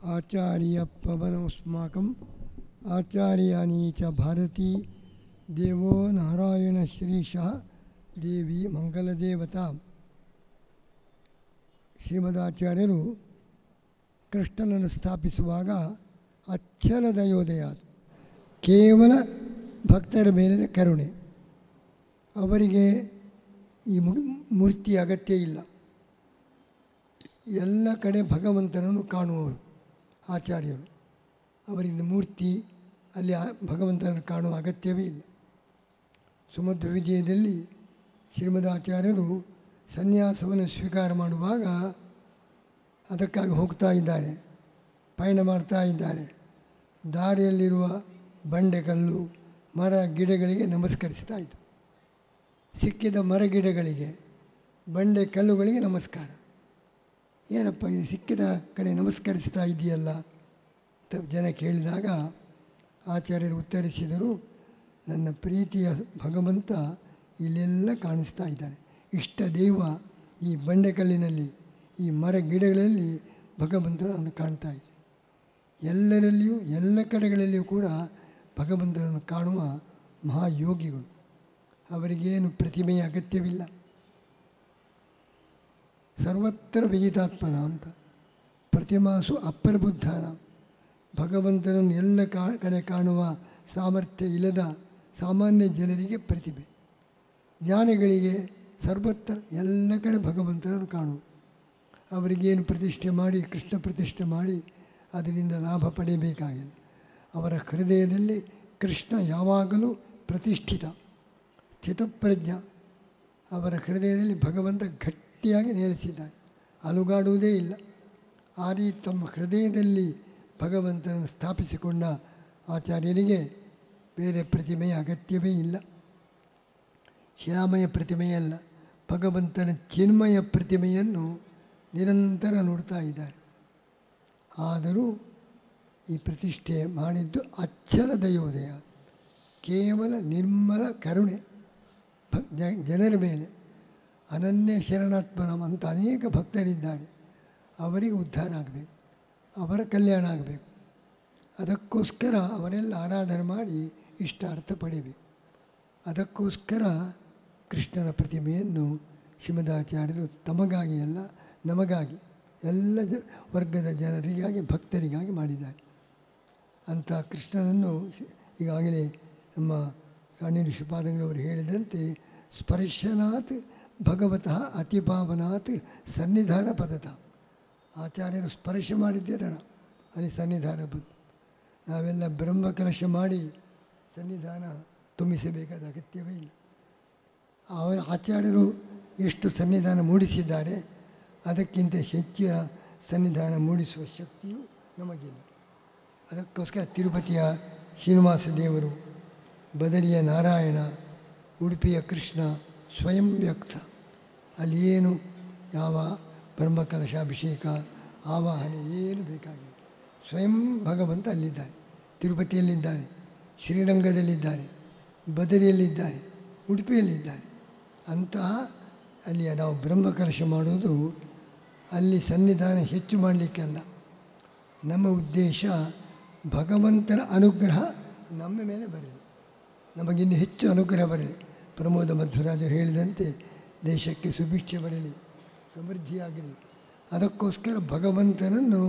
आचार्यपवनमस्माकम् आचार्याणी च भारती देवो नारायणश्रीशः ದೇವಿ ಮಂಗಲದೇವತಾ ಶ್ರೀಮದಾಚಾರ್ಯರು ಕೃಷ್ಣನನ್ನು ಸ್ಥಾಪಿಸುವಾಗ ಅಚ್ಚಲ ದಯೋದಯ ಕೇವಲ ಭಕ್ತರ ಮೇಲಿನ ಕರುಣೆ ಅವರಿಗೆ ಈ ಮು ಮೂರ್ತಿ ಅಗತ್ಯ ಇಲ್ಲ ಎಲ್ಲ ಕಡೆ ಭಗವಂತನನ್ನು ಕಾಣುವವರು ಆಚಾರ್ಯರು ಅವರಿಂದ ಮೂರ್ತಿ ಅಲ್ಲಿ ಆ ಭಗವಂತನನ್ನು ಕಾಣುವ ಅಗತ್ಯವೇ ಇಲ್ಲ ಸುಮಧ್ವ ವಿಜಯದಲ್ಲಿ ಶ್ರೀಮದಾಚಾರ್ಯರು ಸನ್ಯಾಸವನ್ನು ಸ್ವೀಕಾರ ಮಾಡುವಾಗ ಅದಕ್ಕಾಗಿ ಹೋಗ್ತಾ ಇದ್ದಾರೆ ಪಯಣ ಮಾಡ್ತಾ ಇದ್ದಾರೆ ದಾರಿಯಲ್ಲಿರುವ ಬಂಡೆಕಲ್ಲು ಮರ ಗಿಡಗಳಿಗೆ ನಮಸ್ಕರಿಸ್ತಾ ಇದ್ದು ಸಿಕ್ಕಿದ ಮರ ಗಿಡಗಳಿಗೆ ಬಂಡೆ ಕಲ್ಲುಗಳಿಗೆ ನಮಸ್ಕಾರ ಏನಪ್ಪ ಇದು ಸಿಕ್ಕಿದ ಕಡೆ ನಮಸ್ಕರಿಸ್ತಾ ಇದೆಯಲ್ಲ ಅಂತ ಜನ ಕೇಳಿದಾಗ ಆಚಾರ್ಯರು ಉತ್ತರಿಸಿದರು ನನ್ನ ಪ್ರೀತಿಯ ಭಗವಂತ ಇಲ್ಲೆಲ್ಲ ಕಾಣಿಸ್ತಾ ಇದ್ದಾನೆ ಇಷ್ಟ ದೈವ ಈ ಬಂಡೆಕಲ್ಲಿನಲ್ಲಿ ಈ ಮರ ಗಿಡಗಳಲ್ಲಿ ಭಗವಂತನನ್ನು ಕಾಣ್ತಾ ಇದೆ ಎಲ್ಲರಲ್ಲಿಯೂ ಎಲ್ಲ ಕಡೆಗಳಲ್ಲಿಯೂ ಕೂಡ ಭಗವಂತನನ್ನು ಕಾಣುವ ಮಹಾಯೋಗಿಗಳು ಅವರಿಗೇನು ಪ್ರತಿಮೆಯ ಅಗತ್ಯವಿಲ್ಲ ಸರ್ವತ್ರ ವಿಜಿತಾತ್ಮನ ಅಂತ ಪ್ರತಿಮಾಸು ಅಪ್ರಬುದ್ಧನ ಭಗವಂತನನ್ನು ಎಲ್ಲ ಕಾ ಕಡೆ ಕಾಣುವ ಸಾಮರ್ಥ್ಯ ಇಲ್ಲದ ಸಾಮಾನ್ಯ ಜನರಿಗೆ ಪ್ರತಿಭೆ ಜ್ಞಾನಿಗಳಿಗೆ ಸರ್ವತ್ರ ಎಲ್ಲ ಕಡೆ ಭಗವಂತನನ್ನು ಕಾಣುವ ಅವರಿಗೇನು ಪ್ರತಿಷ್ಠೆ ಮಾಡಿ ಕೃಷ್ಣ ಪ್ರತಿಷ್ಠೆ ಮಾಡಿ ಅದರಿಂದ ಲಾಭ ಪಡೆಯಬೇಕಾಗಿಲ್ಲ ಅವರ ಹೃದಯದಲ್ಲಿ ಕೃಷ್ಣ ಯಾವಾಗಲೂ ಪ್ರತಿಷ್ಠಿತ ಸ್ಥಿತಪ್ರಜ್ಞ ಅವರ ಹೃದಯದಲ್ಲಿ ಭಗವಂತ ಗಟ್ಟಿಯಾಗಿ ನೆಲೆಸಿದ್ದಾನೆ ಅಲುಗಾಡುವುದೇ ಇಲ್ಲ ಆ ರೀತಿ ತಮ್ಮ ಹೃದಯದಲ್ಲಿ ಭಗವಂತನನ್ನು ಸ್ಥಾಪಿಸಿಕೊಂಡ ಆಚಾರ್ಯರಿಗೆ ಬೇರೆ ಪ್ರತಿಮೆಯ ಅಗತ್ಯವೇ ಇಲ್ಲ ಶಿಲಾಮಯ ಪ್ರತಿಮೆಯಲ್ಲ ಭಗವಂತನ ಚಿನ್ಮಯ ಪ್ರತಿಮೆಯನ್ನು ನಿರಂತರ ನೋಡ್ತಾ ಇದ್ದಾರೆ ಆದರೂ ಈ ಪ್ರತಿಷ್ಠೆ ಮಾಡಿದ್ದು ಅಚ್ಚಲ ದಯೋದಯ ಕೇವಲ ನಿರ್ಮಲ ಕರುಣೆ ಭಕ್ ಜನರ ಮೇಲೆ ಅನನ್ಯ ಶರಣಾತ್ಮನಂ ಅಂತ ಅನೇಕ ಭಕ್ತರಿದ್ದಾರೆ ಅವರಿಗೆ ಉದ್ಧಾರ ಆಗಬೇಕು ಅವರ ಕಲ್ಯಾಣ ಆಗಬೇಕು ಅದಕ್ಕೋಸ್ಕರ ಅವರೆಲ್ಲ ಆರಾಧನೆ ಮಾಡಿ ಇಷ್ಟಾರ್ಥ ಪಡಿಬೇಕು ಅದಕ್ಕೋಸ್ಕರ ಕೃಷ್ಣನ ಪ್ರತಿಮೆಯನ್ನು ಶ್ರೀಮದಾಚಾರ್ಯರು ತಮಗಾಗಿ ಅಲ್ಲ ನಮಗಾಗಿ ಎಲ್ಲ ಜ ವರ್ಗದ ಜನರಿಗಾಗಿ ಭಕ್ತರಿಗಾಗಿ ಮಾಡಿದ್ದಾರೆ ಅಂಥ ಕೃಷ್ಣನನ್ನು ಈಗಾಗಲೇ ನಮ್ಮ ರಾಣಿ ಶ್ರೀಪಾದಂಗಳವರು ಹೇಳಿದಂತೆ ಸ್ಪರ್ಶನಾತ್ ಭಗವತಃ ಅತಿಪಾವನಾತ್ ಸನ್ನಿಧಾನ ಪದತ ಆಚಾರ್ಯರು ಸ್ಪರ್ಶ ಮಾಡಿದ್ದೇ ತಡ ಅಲ್ಲಿ ಸನ್ನಿಧಾನ ಬಂತು ನಾವೆಲ್ಲ ಬ್ರಹ್ಮ ಕಲಶ ಮಾಡಿ ಸನ್ನಿಧಾನ ತುಂಬಿಸಬೇಕಾದ ಅಗತ್ಯವೇ ಇಲ್ಲ ಅವರ ಆಚಾರ್ಯರು ಎಷ್ಟು ಸನ್ನಿಧಾನ ಮೂಡಿಸಿದ್ದಾರೆ ಅದಕ್ಕಿಂತ ಹೆಚ್ಚಿನ ಸನ್ನಿಧಾನ ಮೂಡಿಸುವ ಶಕ್ತಿಯು ನಮಗಿಲ್ಲ ಅದಕ್ಕೋಸ್ಕರ ತಿರುಪತಿಯ ಶ್ರೀನಿವಾಸ ದೇವರು ಬದರಿಯ ನಾರಾಯಣ ಉಡುಪಿಯ ಕೃಷ್ಣ ಸ್ವಯಂ ವ್ಯಕ್ತ ಅಲ್ಲಿ ಏನು ಯಾವ ಬ್ರಹ್ಮಕಲಶಾಭಿಷೇಕ ಆವಾಹನೆ ಏನು ಬೇಕಾಗಿಲ್ಲ ಸ್ವಯಂ ಭಗವಂತ ಅಲ್ಲಿದ್ದಾನೆ ತಿರುಪತಿಯಲ್ಲಿದ್ದಾನೆ ಶ್ರೀರಂಗದಲ್ಲಿದ್ದಾರೆ ಬದರಿಯಲ್ಲಿದ್ದಾರೆ ಉಡುಪಿಯಲ್ಲಿದ್ದಾರೆ ಅಂತಹ ಅಲ್ಲಿಯ ನಾವು ಬ್ರಹ್ಮಕಲಶ ಮಾಡೋದು ಅಲ್ಲಿ ಸನ್ನಿಧಾನ ಹೆಚ್ಚು ಮಾಡಲಿಕ್ಕಲ್ಲ ನಮ್ಮ ಉದ್ದೇಶ ಭಗವಂತನ ಅನುಗ್ರಹ ನಮ್ಮ ಮೇಲೆ ಬರಲಿ ನಮಗಿನ್ನು ಹೆಚ್ಚು ಅನುಗ್ರಹ ಬರಲಿ ಪ್ರಮೋದ ಮಧ್ವರಾಜರು ಹೇಳಿದಂತೆ ದೇಶಕ್ಕೆ ಸುಭಿಕ್ಷೆ ಬರಲಿ ಸಮೃದ್ಧಿಯಾಗಲಿ ಅದಕ್ಕೋಸ್ಕರ ಭಗವಂತನನ್ನು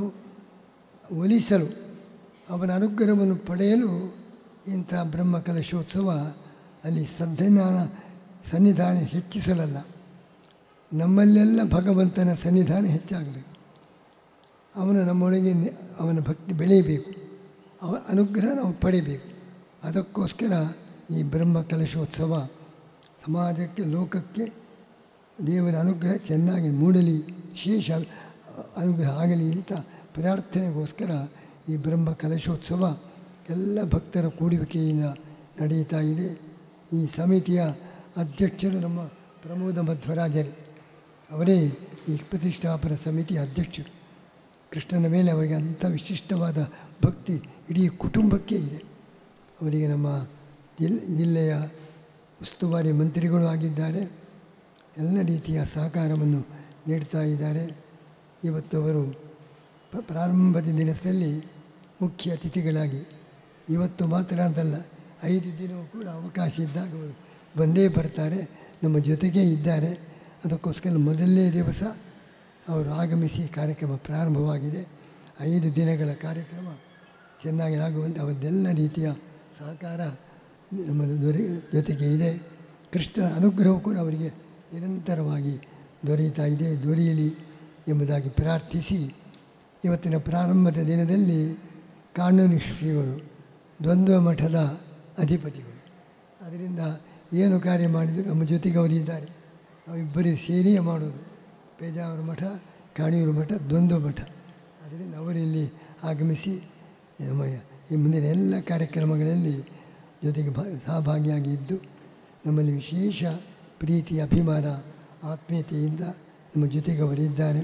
ಒಲಿಸಲು ಅವನ ಅನುಗ್ರಹವನ್ನು ಪಡೆಯಲು ಇಂಥ ಬ್ರಹ್ಮ ಕಲಶೋತ್ಸವ ಅಲ್ಲಿ ಸನ್ನಿಧಾನ ಸನ್ನಿಧಾನ ಹೆಚ್ಚಿಸಲಲ್ಲ ನಮ್ಮಲ್ಲೆಲ್ಲ ಭಗವಂತನ ಸನ್ನಿಧಾನ ಹೆಚ್ಚಾಗಬೇಕು ಅವನು ನಮ್ಮೊಳಗೆ ಅವನ ಭಕ್ತಿ ಬೆಳೆಯಬೇಕು ಅವ ಅನುಗ್ರಹ ನಾವು ಪಡಿಬೇಕು ಅದಕ್ಕೋಸ್ಕರ ಈ ಬ್ರಹ್ಮ ಕಲಶೋತ್ಸವ ಸಮಾಜಕ್ಕೆ ಲೋಕಕ್ಕೆ ದೇವರ ಅನುಗ್ರಹ ಚೆನ್ನಾಗಿ ಮೂಡಲಿ ವಿಶೇಷ ಅನುಗ್ರಹ ಆಗಲಿ ಅಂತ ಪ್ರಾರ್ಥನೆಗೋಸ್ಕರ ಈ ಬ್ರಹ್ಮ ಕಲಶೋತ್ಸವ ಎಲ್ಲ ಭಕ್ತರ ಕೂಡುವಿಕೆಯಿಂದ ನಡೆಯುತ್ತಾ ಇದೆ ಈ ಸಮಿತಿಯ ಅಧ್ಯಕ್ಷರು ನಮ್ಮ ಪ್ರಮೋದ ಮಧ್ವರಾಜರೇ ಅವರೇ ಈ ಪ್ರತಿಷ್ಠಾಪನಾ ಸಮಿತಿ ಅಧ್ಯಕ್ಷರು ಕೃಷ್ಣನ ಮೇಲೆ ಅವರಿಗೆ ಅಂಥ ವಿಶಿಷ್ಟವಾದ ಭಕ್ತಿ ಇಡೀ ಕುಟುಂಬಕ್ಕೆ ಇದೆ ಅವರಿಗೆ ನಮ್ಮ ಜಿಲ್ ಜಿಲ್ಲೆಯ ಉಸ್ತುವಾರಿ ಮಂತ್ರಿಗಳು ಆಗಿದ್ದಾರೆ ಎಲ್ಲ ರೀತಿಯ ಸಹಕಾರವನ್ನು ನೀಡ್ತಾ ಇದ್ದಾರೆ ಇವತ್ತು ಅವರು ಪ- ಪ್ರಾರಂಭದ ದಿನದಲ್ಲಿ ಮುಖ್ಯ ಅತಿಥಿಗಳಾಗಿ ಇವತ್ತು ಮಾತ್ರ ಅಂತಲ್ಲ ಐದು ದಿನವೂ ಕೂಡ ಅವಕಾಶ ಇದ್ದಾಗ ಅವರು ಬಂದೇ ಬರ್ತಾರೆ ನಮ್ಮ ಜೊತೆಗೇ ಇದ್ದಾರೆ ಅದಕ್ಕೋಸ್ಕರ ಮೊದಲನೇ ದಿವಸ ಅವರು ಆಗಮಿಸಿ ಕಾರ್ಯಕ್ರಮ ಪ್ರಾರಂಭವಾಗಿದೆ ಐದು ದಿನಗಳ ಕಾರ್ಯಕ್ರಮ ಚೆನ್ನಾಗಿ ಆಗುವಂತೆ ಅವನ್ನೆಲ್ಲ ರೀತಿಯ ಸಹಕಾರ ನಮ್ಮ ದೊರೆ ಜೊತೆಗೆ ಇದೆ ಕೃಷ್ಣ ಅನುಗ್ರಹವು ಕೂಡ ಅವರಿಗೆ ನಿರಂತರವಾಗಿ ದೊರೆಯುತ್ತಾ ಇದೆ ದೊರೆಯಲಿ ಎಂಬುದಾಗಿ ಪ್ರಾರ್ಥಿಸಿ ಇವತ್ತಿನ ಪ್ರಾರಂಭದ ದಿನದಲ್ಲಿ ಕಾನೂನು ಶ್ರೀಗಳು ದ್ವಂದ್ವ ಮಠದ ಅಧಿಪತಿಗಳು ಅದರಿಂದ ಏನು ಕಾರ್ಯ ಮಾಡಿದರೂ ನಮ್ಮ ಜೊತೆಗೆ ಅವರು ಇದ್ದಾರೆ ನಾವಿಬ್ಬರೇ ಸೇರಿಯೇ ಮಾಡೋದು ಪೇಜಾವರ ಮಠ ಕಾಣಿಯೂರು ಮಠ ದ್ವಂದ್ವ ಮಠ ಅದರಿಂದ ಅವರಿಲ್ಲಿ ಆಗಮಿಸಿ ನಮ್ಮ ಈ ಮುಂದಿನ ಎಲ್ಲ ಕಾರ್ಯಕ್ರಮಗಳಲ್ಲಿ ಜೊತೆಗೆ ಭಾ ಸಹಭಾಗಿಯಾಗಿ ಇದ್ದು ನಮ್ಮಲ್ಲಿ ವಿಶೇಷ ಪ್ರೀತಿ ಅಭಿಮಾನ ಆತ್ಮೀಯತೆಯಿಂದ ನಮ್ಮ ಜೊತೆಗೆ ಅವರಿದ್ದಾರೆ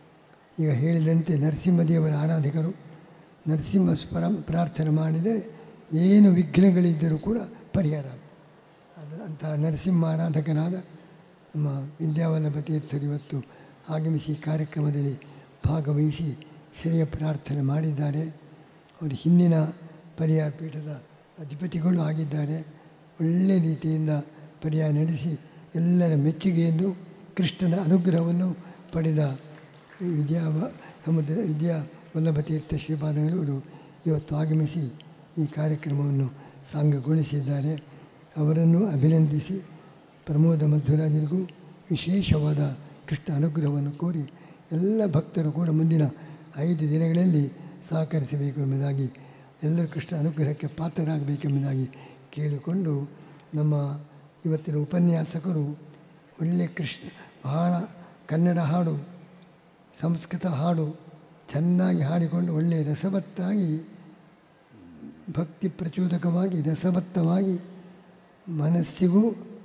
ಈಗ ಹೇಳಿದಂತೆ ನರಸಿಂಹದೇವರ ಆರಾಧಕರು ನರಸಿಂಹ ಸ್ವರ ಪ್ರಾರ್ಥನೆ ಮಾಡಿದರೆ ಏನು ವಿಘ್ನಗಳಿದ್ದರೂ ಕೂಡ ಪರಿಹಾರ ಅದು ಅಂತಹ ನರಸಿಂಹ ಆರಾಧಕನಾದ ನಮ್ಮ ವಿದ್ಯಾವಲ್ಲಭ ತೀರ್ಥರು ಇವತ್ತು ಆಗಮಿಸಿ ಕಾರ್ಯಕ್ರಮದಲ್ಲಿ ಭಾಗವಹಿಸಿ ಶ್ರೇಯ ಪ್ರಾರ್ಥನೆ ಮಾಡಿದ್ದಾರೆ ಅವರು ಹಿಂದಿನ ಪರ್ಯಾಯ ಪೀಠದ ಅಧಿಪತಿಗಳು ಆಗಿದ್ದಾರೆ ಒಳ್ಳೆಯ ರೀತಿಯಿಂದ ಪರ್ಯಾಯ ನಡೆಸಿ ಎಲ್ಲರ ಮೆಚ್ಚುಗೆಯನ್ನು ಕೃಷ್ಣನ ಅನುಗ್ರಹವನ್ನು ಪಡೆದ ಈ ವಿದ್ಯಾ ಸಮುದ್ರ ವಿದ್ಯಾ ವಲ್ಲಭ ತೀರ್ಥ ಶ್ರೀಪಾದಗಳವರು ಇವತ್ತು ಆಗಮಿಸಿ ಈ ಕಾರ್ಯಕ್ರಮವನ್ನು ಸಾಂಗಗೊಳಿಸಿದ್ದಾರೆ ಅವರನ್ನು ಅಭಿನಂದಿಸಿ ಪ್ರಮೋದ ಮಧ್ವರಾಜರಿಗೂ ವಿಶೇಷವಾದ ಕೃಷ್ಣ ಅನುಗ್ರಹವನ್ನು ಕೋರಿ ಎಲ್ಲ ಭಕ್ತರು ಕೂಡ ಮುಂದಿನ ಐದು ದಿನಗಳಲ್ಲಿ ಸಹಕರಿಸಬೇಕು ಎಂಬುದಾಗಿ ಎಲ್ಲರೂ ಕೃಷ್ಣ ಅನುಗ್ರಹಕ್ಕೆ ಪಾತ್ರರಾಗಬೇಕೆಂಬುದಾಗಿ ಕೇಳಿಕೊಂಡು ನಮ್ಮ ಇವತ್ತಿನ ಉಪನ್ಯಾಸಕರು ಒಳ್ಳೆಯ ಕೃಷ್ಣ ಬಹಳ ಕನ್ನಡ ಹಾಡು ಸಂಸ್ಕೃತ ಹಾಡು ಚೆನ್ನಾಗಿ ಹಾಡಿಕೊಂಡು ಒಳ್ಳೆಯ ರಸವತ್ತಾಗಿ ಭಕ್ತಿ ಪ್ರಚೋದಕವಾಗಿ ರಸವತ್ತವಾಗಿ ಮನಸ್ಸಿಗೂ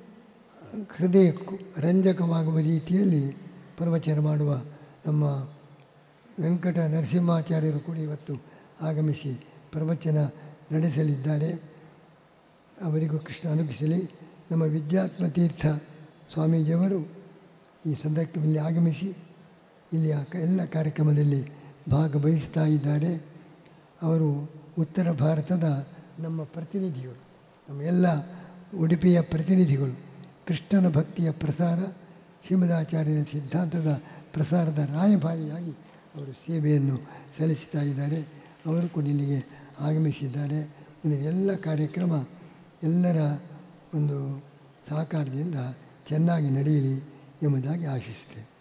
ಹೃದಯಕ್ಕೂ ರಂಜಕವಾಗುವ ರೀತಿಯಲ್ಲಿ ಪ್ರವಚನ ಮಾಡುವ ನಮ್ಮ ವೆಂಕಟ ನರಸಿಂಹಾಚಾರ್ಯರು ಕೂಡ ಇವತ್ತು ಆಗಮಿಸಿ ಪ್ರವಚನ ನಡೆಸಲಿದ್ದಾರೆ ಅವರಿಗೂ ಕೃಷ್ಣ ಅನುಗ್ರಹಿಸಲಿ ನಮ್ಮ ವಿದ್ಯಾತ್ಮ ತೀರ್ಥ ಸ್ವಾಮೀಜಿಯವರು ಈ ಸಂದರ್ಭದಲ್ಲಿ ಆಗಮಿಸಿ ಇಲ್ಲಿಯ ಕ- ಎಲ್ಲ ಕಾರ್ಯಕ್ರಮದಲ್ಲಿ ಭಾಗವಹಿಸ್ತಾ ಇದ್ದಾರೆ ಅವರು ಉತ್ತರ ಭಾರತದ ನಮ್ಮ ಪ್ರತಿನಿಧಿಗಳು ನಮ್ಮ ಎಲ್ಲ ಉಡುಪಿಯ ಪ್ರತಿನಿಧಿಗಳು ಕೃಷ್ಣನ ಭಕ್ತಿಯ ಪ್ರಸಾರ ಶ್ರೀಮದಾಚಾರ್ಯರ ಸಿದ್ಧಾಂತದ ಪ್ರಸಾರದ ರಾಯಭಾರಿಯಾಗಿ ಅವರು ಸೇವೆಯನ್ನು ಸಲ್ಲಿಸ್ತಾ ಇದ್ದಾರೆ ಅವರು ಕೂಡ ಇಲ್ಲಿಗೆ ಆಗಮಿಸಿದ್ದಾರೆ ಮುಂದಿನ ಎಲ್ಲ ಕಾರ್ಯಕ್ರಮ ಎಲ್ಲರ ಒಂದು ಸಹಕಾರದಿಂದ ಚೆನ್ನಾಗಿ ನಡೆಯಲಿ ಎಂಬುದಾಗಿ ಆಶಿಸ್ತೇನೆ